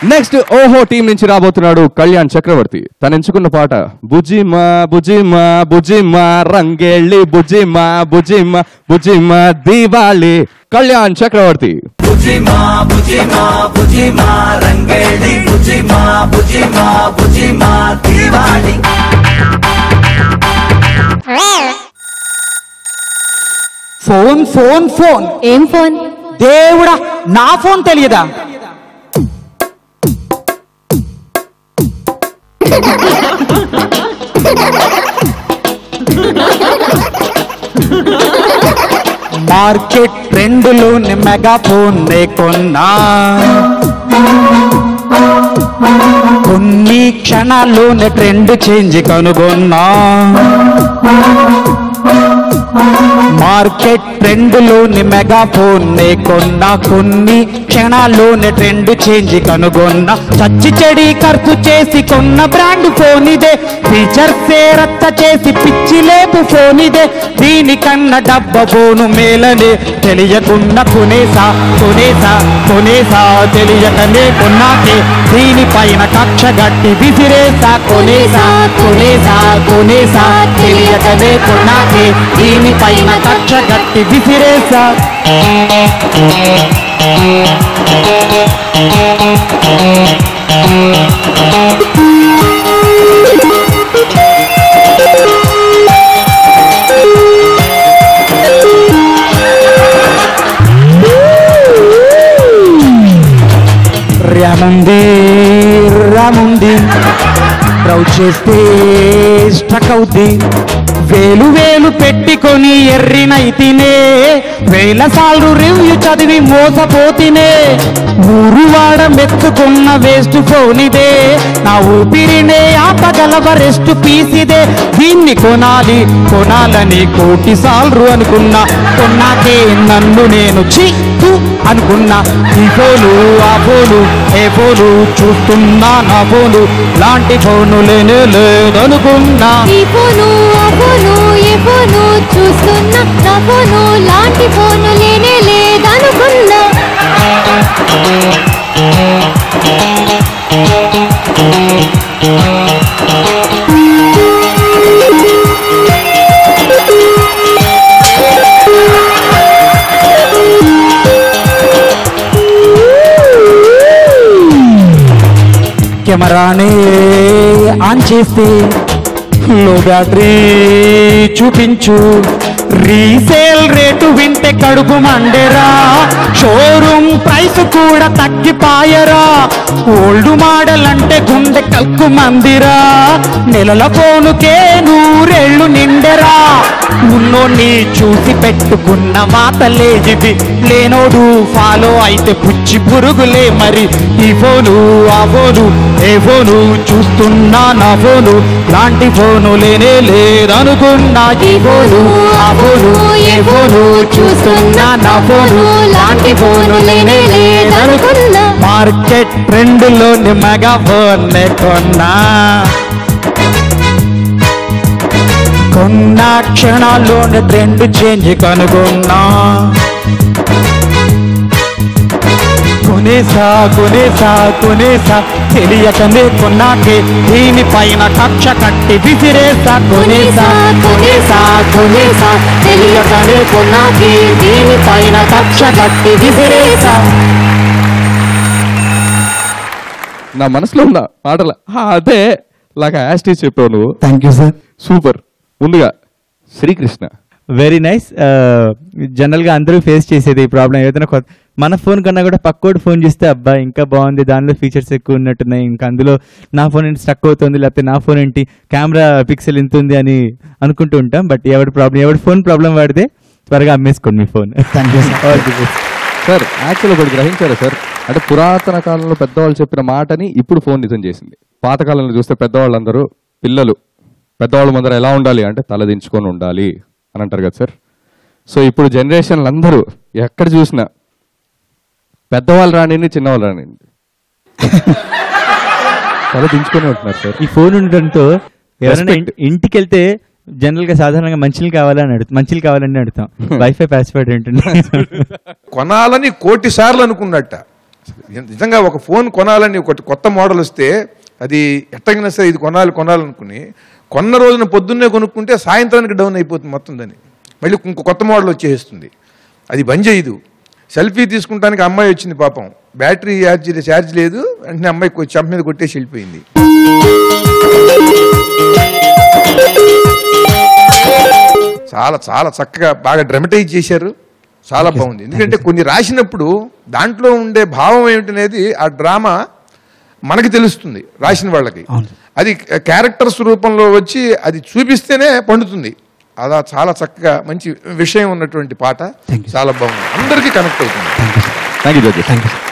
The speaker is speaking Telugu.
నెక్స్ట్ ఓహో టీం నుంచి రాబోతున్నాడు కళ్యాణ్ చక్రవర్తి తను ఎంచుకున్న పాట బుజిమా బుజిమా బుజిమా రంగేళ్ళి బుజిమా బుజిమా బుజిమా దీవాలి కళ్యాణ్ చక్రవర్తి బుజిమా బుజిమా బుజిమా రంగేడి బుజిమా బుజిమా బుజిమా దివాళి ఫోన్ ఫోన్ ఫోన్ ఏం ఫోన్ దేవుడా నా ఫోన్ తెలియదా మార్కెట్ ట్రెండ్లు మెగా ఫోన్ కొన్నా కొన్ని క్షణాల్లోనే ట్రెండ్ చేంజ్ కనుగొన్నా మార్కెట్ ట్రెండ్లోని మెగా ఫోన్ నే కొన్నా కొన్ని క్షణాల్లోనే ట్రెండ్ చేంజ్ కనుగొన్నా చచ్చి చెడి ఖర్చు చేసి కొన్న బ్రాండ్ ఫోన్ ఇదే ఫీచర్స్ రచ్చ చేసి పిచ్చి లేపు ఫోన్ ఇదే దీనికన్నా డబ్బ ఫోను మేలనే తెలియకుండా కొనేసా కొనేసా కొనేసా తెలియకనే కొన్నాకే దీనిపైన కక్ష గట్టి విసిరేసా కొనేసా కొనేసా కొనేసా తెలియకనే కొన్నాకే దీనిపైన కక్ష గట్టి విసిరేసా రాముంది రాముంది ట్రౌ చేస్తే స్ట్రక్ అవుద్ది వేలు వేలు పెట్టుకొని ఎర్రినైతినే వేల సార్లు రివ్యూ చదివి మోసపోతినే ఊరు వాడ మెచ్చుకున్న వేస్ట్ ఫోన్ ఇదే నా ఊపిరినే ఆపగలవ రెస్ట్ పీస్ ఇదే దీన్ని కొనాలి కొనాలని కోటి సార్లు అనుకున్నా కొన్నాకే నన్ను నేను చి తు అనుకున్నా ఈ ఫోను ఆ ఫోను ఏ ఫోను చూస్తున్నా నా ఫోను లాంటి ఫోను లేనే లేదనుకున్నా ఈ ఫోను ఆ ఫోను ఏ ఫోను చూస్తున్నా నా ఫోను లాంటి ఫోను లేనే లేదనుకున్నా కెమెరాని ఆన్ చేస్తే లో బ్యాటరీ చూపించు రీసేల్ రేటు వింటే కడుపు మండెరా షోరూమ్ ప్రైస్ కూడా తగ్గిపాయరా ఓల్డ్ మోడల్ అంటే గుండె కల్కు మందిరా నెలల ఫోనుకే నూరేళ్ళు నిండెరా ఉన్నోన్ని చూసి పెట్టుకున్న మాట లేజిది లేనోడు ఫాలో అయితే పుచ్చి పురుగులే మరి ఈ ఫోను ఆ ఫోను ఏ ఫోను చూస్తున్నా నా ఫోను లాంటి ఫోను లేనే లేదనుకున్నా ఈ ఫోను ఆ ఫోను ఏ ఫోను చూస్తున్నా నా ఫోను లాంటి ఫోను లేనే లేదనుకున్నా మార్కెట్ ట్రెండ్లోని మెగా ఫోన్ కొన్నా కొన్న క్షణాల్లోనే ట్రెండ్ చేంజ్ కనుగొన్నా కొనేసా కొనేసా కొనేసా తెలియకనే కొన్నాకే దీనిపైన కక్ష కట్టి విసిరేసా కొనేసా కొనేసా కొనేసా తెలియకనే కొన్నాకే దీనిపైన కక్ష కట్టి విసిరేసా నా మనసులో ఉన్న పాటల ఆ, అదే లాగా యాస్టీస్ చెప్పావు నువ్వు థ్యాంక్ యూ సార్ సూపర్ ముందుగా శ్రీకృష్ణ వెరీ నైస్ జనరల్గా అందరూ ఫేస్ చేసేది ఈ ప్రాబ్లం ఏదైనా కొత్త మన ఫోన్ కన్నా కూడా పక్కోటి ఫోన్ చూస్తే అబ్బా ఇంకా బాగుంది దానిలో ఫీచర్స్ ఎక్కువ ఉన్నట్టున్నాయి ఇంకా అందులో నా ఫోన్ ఏంటి స్టక్ అవుతుంది లేకపోతే నా ఫోన్ ఏంటి కెమెరా పిక్సెల్ ఎంత ఉంది అని అనుకుంటూ ఉంటాం బట్ ఎవరి ప్రాబ్లం ఎవరి ఫోన్ ప్రాబ్లం వాడితే త్వరగా అమ్మేసుకోండి మీ phone thank you sir sir actual ఒకటి గ్రహించారా సార్ అంటే పురాతన కాలంలో పెద్దవాళ్ళు చెప్పిన మాటని ఇప్పుడు ఫోన్ నిజం చేసింది పాతకాలంలో చూస్తే పెద్దవాళ్ళందరూ పిల్లలు పెద్దవాళ్ళ ముందర ఎలా ఉండాలి అంటే తలదించుకొని ఉండాలి అని అంటారు కదా సార్ సో ఇప్పుడు జనరేషన్లు అందరూ ఎక్కడ చూసినా పెద్దవాళ్ళు రానివ్వండి చిన్నవాళ్ళు రానివ్వండి తల దించుకొని ఉంటున్నారు సార్ ఈ ఫోన్ ఉండడంతో ఎవరైనా Respect. ఇన్- ఇంటికి వెళ్తే జనరల్ గా సాధారణంగా మంచిలు కావాలని అడుగుతాం మంచిలు కావాలని అడుగుతాం వైఫై పాస్వర్డ్ ఏంటండి కొనాలని కోటి సార్లు అనుకున్నట్ట నిజంగా ఒక ఫోన్ కొనాలని ఒక కొత్త మోడల్ వస్తే అది ఎట్టగినా సరే ఇది కొనాలి కొనాలనుకుని కొన్న రోజున పొద్దున్నే కొనుక్కుంటే సాయంత్రానికి డౌన్ అయిపోతుంది మొత్తం దాన్ని మళ్ళీ ఇంకో కొత్త మోడల్ వచ్చేస్తుంది అది బంద్ చేయదు సెల్ఫీ తీసుకుంటానికి అమ్మాయి వచ్చింది పాపం బ్యాటరీ ఛార్జ్ ఛార్జ్ లేదు వెంటనే అమ్మాయి కొ- చెంప మీద కొట్టేసి వెళ్ళిపోయింది చాలా చాలా చక్కగా బాగా డ్రమటైజ్ చేశారు చాలా బాగుంది ఎందుకంటే కొన్ని రాసినప్పుడు దాంట్లో ఉండే భావం ఏమిటనేది ఆ డ్రామా మనకి తెలుస్తుంది రాసిన వాళ్ళకి అవును. అది క్యారెక్టర్స్ రూపంలో వచ్చి అది చూపిస్తేనే పండుతుంది అలా చాలా చక్కగా మంచి విషయం ఉన్నటువంటి పాట Thank you. చాలా బాగుంది అందరికీ కనెక్ట్ అవుతుంది thank you judges thank you